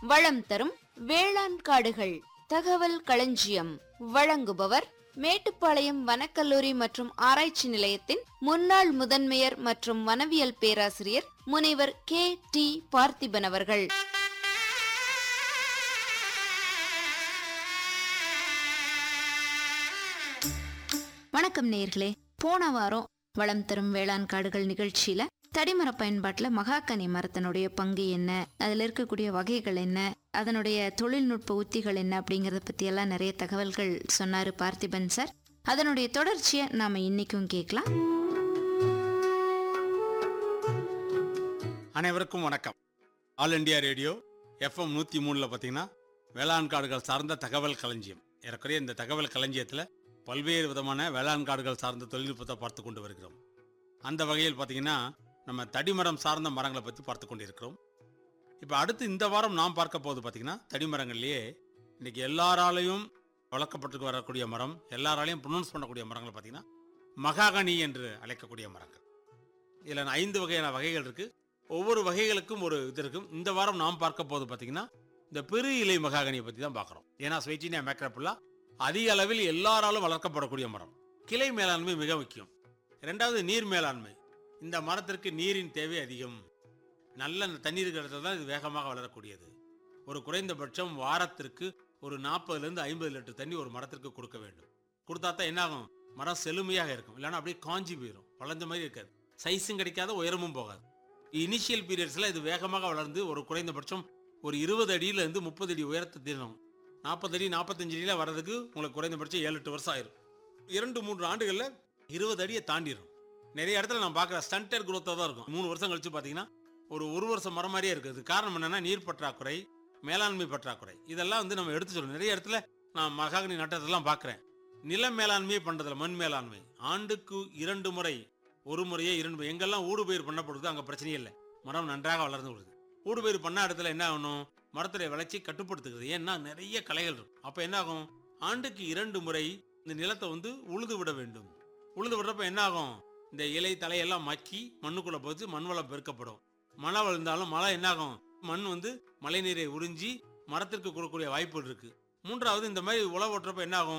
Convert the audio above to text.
வளம் தரும் வேளாண் காடுகள் தகவல் களஞ்சியம் வழங்குபவர் மேட்டுப்பாளையம் வனக்கல்லூரி மற்றும் ஆராய்ச்சி நிலையத்தின் முன்னாள் முதன்மையர் மற்றும் வனவியல் பேராசிரியர் முனைவர் கே டி பார்த்திபன் அவர்கள் வணக்கம் நேயர்களே போன வாரம் வளம் தரும் வேளாண் காடுகள் நிகழ்ச்சியில தடிமர பயன்பாட்டுல மகாக்கனி மரத்தினுடைய பங்கு என்ன அதுல இருக்கக்கூடிய வகைகள் என்ன அதனுடைய தொழில்நுட்ப உத்திகள் என்ன அப்படிங்கறத பத்தி எல்லாம் நிறைய தகவல்கள் சொன்னாரு பார்த்திபன் சார் அதனுடைய தொடர்ச்சியை நாம இன்னைக்கும் கேட்கலாம் அனைவருக்கும் வணக்கம் ஆல் இண்டியா ரேடியோ எஃப்எம் நூற்றி மூணில் பார்த்தீங்கன்னா வேளாண் காடுகள் சார்ந்த தகவல் களஞ்சியம் ஏறக்குறைய இந்த தகவல் களஞ்சியத்தில் பல்வேறு விதமான வேளாண் காடுகள் சார்ந்த தொழில்நுட்பத்தை பார்த்து கொண்டு வருகிறோம் அந்த வகையில் பார்த்தீங்கன்னா நம்ம தடிமரம் சார்ந்த மரங்களை பற்றி பார்த்து கொண்டு இருக்கிறோம் இப்போ அடுத்து இந்த வாரம் நாம் பார்க்க போகுது பார்த்தீங்கன்னா தடிமரங்கள்லேயே இன்னைக்கு எல்லாராலையும் வளர்க்கப்பட்டு வரக்கூடிய மரம் எல்லாராலையும் ப்ரொனவுன்ஸ் பண்ணக்கூடிய மரங்கள் பார்த்தீங்கன்னா மகாகனி என்று அழைக்கக்கூடிய மரங்கள் இதில் ஐந்து வகையான வகைகள் இருக்குது ஒவ்வொரு வகைகளுக்கும் ஒரு இது இருக்கும் இந்த வாரம் நாம் பார்க்க போது பார்த்தீங்கன்னா இந்த பெரு இலை மகாகனியை பற்றி தான் பார்க்குறோம் ஏன்னா ஸ்வைட்டினியா மேக்ரப்புல்லா அதிக அளவில் எல்லாராலும் வளர்க்கப்படக்கூடிய மரம் கிளை மேலாண்மை மிக முக்கியம் ரெண்டாவது நீர் மேலாண்மை இந்த மரத்திற்கு நீரின் தேவை அதிகம் நல்ல தண்ணீர் இருக்கிற இடத்துல தான் இது வேகமாக வளரக்கூடியது ஒரு குறைந்தபட்சம் வாரத்திற்கு ஒரு நாற்பதுலேருந்து ஐம்பது லிட்டர் தண்ணி ஒரு மரத்திற்கு கொடுக்க வேண்டும் கொடுத்தா தான் என்னாகும் மரம் செழுமையாக இருக்கும் இல்லைன்னா அப்படியே காஞ்சி போயிடும் வளைஞ்ச மாதிரி இருக்காது சைஸும் கிடைக்காத உயரமும் போகாது இனிஷியல் பீரியட்ஸில் இது வேகமாக வளர்ந்து ஒரு குறைந்தபட்சம் ஒரு இருபது அடியிலேருந்து முப்பது அடி உயரத்தை தீரணும் நாற்பது அடி நாற்பத்தஞ்சு அடியில் வர்றதுக்கு உங்களுக்கு குறைந்தபட்சம் ஏழு எட்டு வருஷம் ஆயிரும் இரண்டு மூன்று ஆண்டுகளில் இருபது அடியை தாண்டிடும் நிறைய இடத்துல நான் பார்க்குற ஸ்டண்டர் குரோத்தாக தான் இருக்கும் மூணு வருஷம் கழிச்சு பார்த்தீங்கன்னா ஒரு ஒரு வருஷம் மரம் மாதிரியே இருக்குது காரணம் என்னன்னா நீர் பற்றாக்குறை மேலாண்மை பற்றாக்குறை இதெல்லாம் வந்து நம்ம எடுத்து சொல்லணும் நிறைய இடத்துல நான் மகாகனி நட்டத்தெல்லாம் பார்க்குறேன் நில மேலாண்மையே பண்ணுறதில்ல மண் மேலாண்மை ஆண்டுக்கு இரண்டு முறை ஒரு முறையே இரண்டு முறை எங்கெல்லாம் ஊடுபயிர் பண்ணப்படுது அங்கே பிரச்சனையே இல்லை மரம் நன்றாக வளர்ந்து விடுது ஊடுபயிர் பண்ண இடத்துல என்ன ஆகணும் மரத்துடைய வளர்ச்சி கட்டுப்படுத்துகிறது ஏன்னா நிறைய களைகள் இருக்கும் அப்போ என்ன ஆகும் ஆண்டுக்கு இரண்டு முறை இந்த நிலத்தை வந்து உழுது விட வேண்டும் உழுது விடுறப்ப என்ன ஆகும் இந்த இலை தலையெல்லாம் மக்கி மண்ணுக்குள்ள போச்சு மண் வளம் பெருக்கப்படும் மழை விழுந்தாலும் மழை என்ன ஆகும் மண் வந்து மழை நீரை உறிஞ்சி மரத்திற்கு கொடுக்கக்கூடிய வாய்ப்புகள் இருக்கு மூன்றாவது இந்த மாதிரி உழவு ஓட்டுறப்ப என்ன ஆகும்